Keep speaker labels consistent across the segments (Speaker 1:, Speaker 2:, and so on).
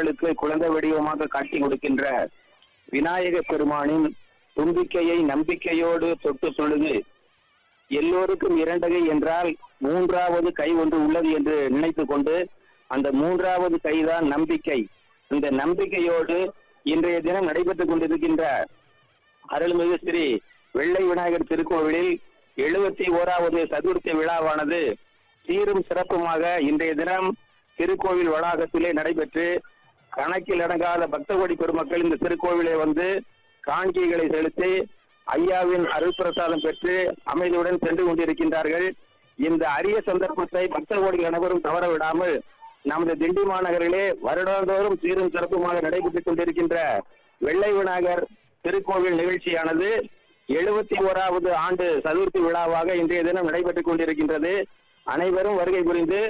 Speaker 1: குழந்தைகளுக்கு குழந்தை வடிவமாக காட்டி கொடுக்கின்ற விநாயக பெருமானின் தும்பிக்கையை நம்பிக்கையோடு தொட்டு தொழுது எல்லோருக்கும் இரண்டகை என்றால் மூன்றாவது கை ஒன்று உள்ளது என்று நினைத்துக் கொண்டு அந்த மூன்றாவது கைதான் நம்பிக்கை இந்த நம்பிக்கையோடு இன்றைய தினம் நடைபெற்றுக் கொண்டிருக்கின்ற அருள்மிகு ஸ்ரீ வெள்ளை விநாயகர் திருக்கோவிலில் எழுபத்தி ஓராவது சதுர்த்தி விழாவானது சீரும் சிறப்புமாக இன்றைய தினம் திருக்கோவில் வளாகத்திலே நடைபெற்று கணக்கில் அடங்காத பக்த கோடி பெருமக்கள் இந்த திருக்கோவிலே வந்து காணிக்கைகளை செலுத்தி ஐயாவின் அருள் பிரசாதம் பெற்று அமைதியுடன் சென்று கொண்டிருக்கின்றார்கள் இந்த அரிய சந்தர்ப்பத்தை பக்த கோடிகள் அனைவரும் தவற விடாமல் நமது திண்டி மாநகரிலே வருடாந்தோறும் சீரும் சிறப்புமாக நடைபெற்றுக் கொண்டிருக்கின்ற வெள்ளை விநாயகர் திருக்கோவில் நிகழ்ச்சியானது எழுபத்தி ஓராவது ஆண்டு சதுர்த்தி விழாவாக இன்றைய தினம் நடைபெற்றுக் கொண்டிருக்கின்றது அனைவரும் வருகை புரிந்து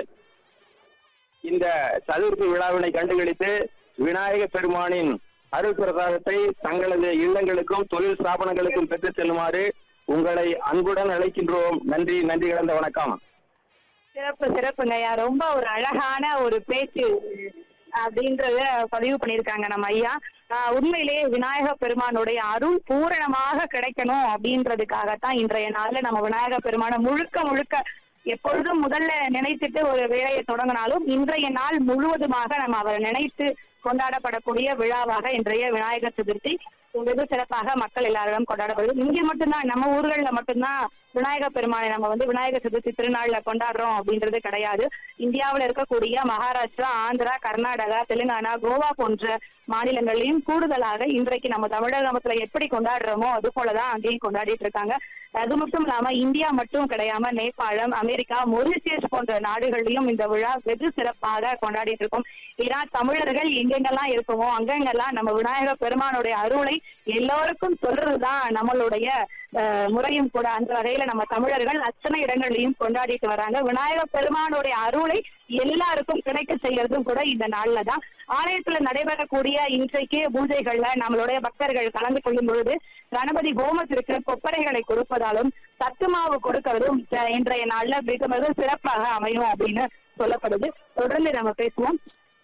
Speaker 1: இந்த சதுர்த்தி விழாவினை கண்டுகளித்து விநாயக பெருமானின் அருள் பிரசாதத்தை தங்களது இல்லங்களுக்கும் தொழில் ஸ்தாபனங்களுக்கும் பெற்று செல்லுமாறு உங்களை அன்புடன் அழைக்கின்றோம் நன்றி நன்றி கலந்த வணக்கம்
Speaker 2: சிறப்பு சிறப்புங்கய்யா ரொம்ப ஒரு அழகான ஒரு பேச்சு அப்படின்றத பதிவு பண்ணியிருக்காங்க நம்ம ஐயா ஆஹ் உண்மையிலேயே விநாயக பெருமானுடைய அருள் பூரணமாக கிடைக்கணும் அப்படின்றதுக்காகத்தான் இன்றைய நாள்ல நம்ம விநாயக பெருமானை முழுக்க முழுக்க எப்பொழுதும் முதல்ல நினைத்துட்டு ஒரு வேலையை தொடங்கினாலும் இன்றைய நாள் முழுவதுமாக நம்ம அவரை நினைத்து கொண்டாடப்படக்கூடிய விழாவாக இன்றைய விநாயகர் சதுர்த்தி வெகு சிறப்பாக மக்கள் எல்லாரிடம் கொண்டாடப்படுது இங்க மட்டும்தான் நம்ம ஊர்கள்ல மட்டும்தான் விநாயகர் பெருமானை நம்ம வந்து விநாயகர் சதுர்த்தி திருநாள்ல கொண்டாடுறோம் அப்படின்றது கிடையாது இந்தியாவில் இருக்கக்கூடிய மகாராஷ்டிரா ஆந்திரா கர்நாடகா தெலுங்கானா கோவா போன்ற மாநிலங்களையும் கூடுதலாக இன்றைக்கு நம்ம தமிழகத்துல எப்படி கொண்டாடுறோமோ அது போலதான் அங்கேயும் கொண்டாடிட்டு இருக்காங்க அது மட்டும் இல்லாம இந்தியா மட்டும் கிடையாம நேபாளம் அமெரிக்கா மொரிசியஸ் போன்ற நாடுகளிலும் இந்த விழா வெகு சிறப்பாக கொண்டாடிட்டு இருக்கோம் ஏன்னா தமிழர்கள் எங்கெங்கெல்லாம் இருக்கோமோ அங்கெங்கெல்லாம் நம்ம விநாயகர் பெருமானுடைய அருளை எல்லோருக்கும் சொல்றதுதான் நம்மளுடைய அஹ், முறையும் கூட அந்த வகையில நம்ம தமிழர்கள் அத்தனை இடங்களையும் கொண்டாடிட்டு வராங்க விநாயகர் பெருமானுடைய அருளை எல்லாருக்கும் கிடைக்க செய்யறதும் கூட இந்த நாள்ல தான் ஆலயத்துல நடைபெறக்கூடிய இன்றைக்கு பூஜைகள்ல நம்மளுடைய பக்தர்கள் கலந்து கொள்ளும் பொழுது கணபதி ஹோமத்திற்கு கொப்பரைகளை கொடுப்பதாலும் சத்து மாவு கொடுக்கறதும் அஹ், இன்றைய நாள்ல மிக மிக சிறப்பாக அமையும் அப்படின்னு சொல்லப்படுது தொடர்ந்து நம்ம பேசுவோம்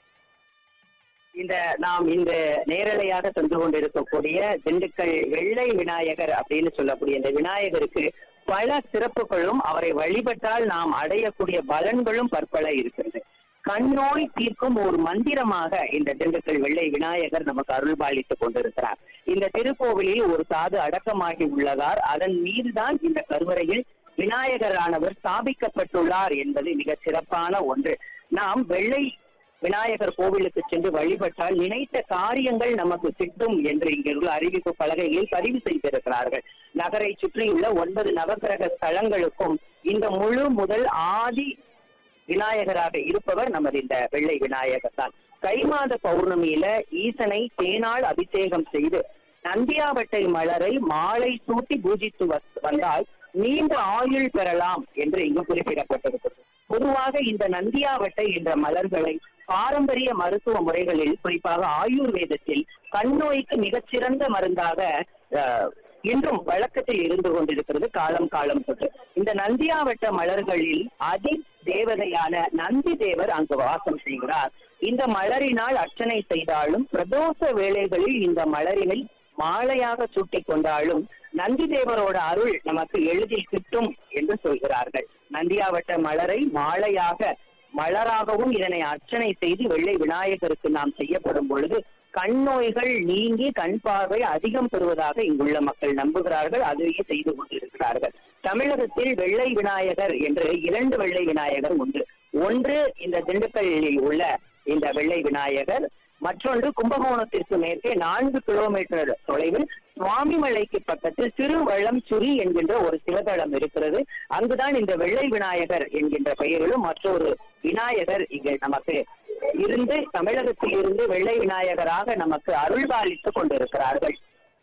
Speaker 3: இந்த நாம் இந்த நேரலையாக சென்று கொண்டிருக்கக்கூடிய திண்டுக்கல் வெள்ளை விநாயகர் அப்படின்னு சொல்லக்கூடிய இந்த விநாயகருக்கு பல சிறப்புகளும் அவரை வழிபட்டால் நாம் அடையக்கூடிய பலன்களும் பற்பல இருக்கிறது கண்ணோய் தீர்க்கும் ஒரு மந்திரமாக இந்த திண்டுக்கல் வெள்ளை விநாயகர் நமக்கு அருள்பாலித்துக் கொண்டிருக்கிறார் இந்த திருக்கோவிலில் ஒரு சாது அடக்கமாகி உள்ளதார் அதன் மீதுதான் இந்த கருவறையில் விநாயகரானவர் ஸ்தாபிக்கப்பட்டுள்ளார் என்பது மிக சிறப்பான ஒன்று நாம் வெள்ளை விநாயகர் கோவிலுக்கு சென்று வழிபட்டால் நினைத்த காரியங்கள் நமக்கு கிட்டும் என்று இங்குள்ள அறிவிப்பு பலகைகளில் பதிவு செய்திருக்கிறார்கள் நகரை சுற்றியுள்ள ஒன்பது நவக்கிரக ஸ்தலங்களுக்கும் இந்த முழு முதல் ஆதி விநாயகராக இருப்பவர் நமது இந்த வெள்ளை விநாயகர் தான் தை மாத பௌர்ணமியில ஈசனை தேனால் அபிஷேகம் செய்து நந்தியாவட்டை மலரை மாலை சூட்டி பூஜித்து வ- வந்தால் நீண்ட ஆயுள் பெறலாம் என்று இங்கு குறிப்பிடப்பட்டிருக்கிறது பொதுவாக இந்த நந்தியாவட்டை என்ற மலர்களை பாரம்பரிய மருத்துவ முறைகளில் குறிப்பாக ஆயுர்வேதத்தில் கண் நோய்க்கு மிகச்சிறந்த மருந்தாக அஹ், இன்றும் வழக்கத்தில் இருந்து கொண்டிருக்கிறது காலம் காலம் தொட்டு இந்த நந்தியாவட்ட மலர்களில் அதி தேவதையான நந்தி தேவர் அங்கு வாசம் செய்கிறார் இந்த மலரினால் அர்ச்சனை செய்தாலும் பிரதோஷ வேளைகளில் இந்த மலரினை மாலையாக சூட்டிக் கொண்டாலும் நந்தி தேவரோட அருள் நமக்கு எளிதில் கிட்டும் என்று சொல்கிறார்கள் நந்தியாவட்ட மலரை மாலையாக மலராகவும் இதனை அர்ச்சனை செய்து வெள்ளை விநாயகருக்கு நாம் செய்யப்படும் பொழுது கண் நோய்கள் நீங்கி கண் பார்வை அதிகம் பெறுவதாக இங்குள்ள மக்கள் நம்புகிறார்கள் அதையே செய்து கொண்டிருக்கிறார்கள் தமிழகத்தில் வெள்ளை விநாயகர் என்று இரண்டு வெள்ளை விநாயகர் உண்டு ஒன்று இந்த திண்டுக்கல்லில் உள்ள இந்த வெள்ளை விநாயகர் மற்றொன்று கும்பகோணத்திற்கு மேற்கே நான்கு கிலோமீட்டர் தொலைவில் சுவாமிமலைக்கு பக்கத்தில் திருவள்ளம் சுரி என்கின்ற ஒரு சிவதளம் இருக்கிறது அங்குதான் இந்த வெள்ளை விநாயகர் என்கின்ற பெயரிலும் மற்றொரு விநாயகர் இங்கு நமக்கு இருந்து தமிழகத்தில் இருந்து வெள்ளை விநாயகராக நமக்கு அருள்பாலித்துக் கொண்டிருக்கிறார்கள்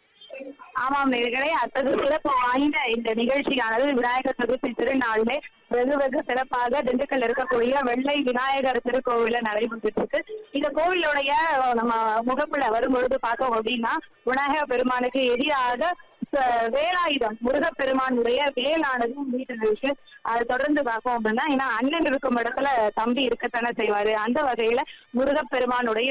Speaker 2: ஆமாம் நேர்களே அத்தகைய சிறப்பு வாய்ந்த இந்த நிகழ்ச்சியானது விநாயகர் சதுர்த்தி திருநாளிலே வெகு வெகு சிறப்பாக திண்டுக்கல் இருக்கக்கூடிய வெள்ளை விநாயகர் திருக்கோவில நடைபெற்றுட்டு இருக்கு இந்த கோவிலுடைய அஹ், நம்ம முகப்புல வரும்பொழுது பார்த்தோம் அப்படின்னா விநாயகர் பெருமானுக்கு எதிராக ச- வேலாயுதம் முருகப்பெருமானுடைய வேலானதும் வீட்டில் இருக்கு அது தொடர்ந்து பார்ப்போம் அப்படின்னா ஏன்னா அண்ணன் இருக்கும் இடத்துல தம்பி இருக்கத்தானே செய்வாரு அந்த வகையில முருகப்பெருமானுடைய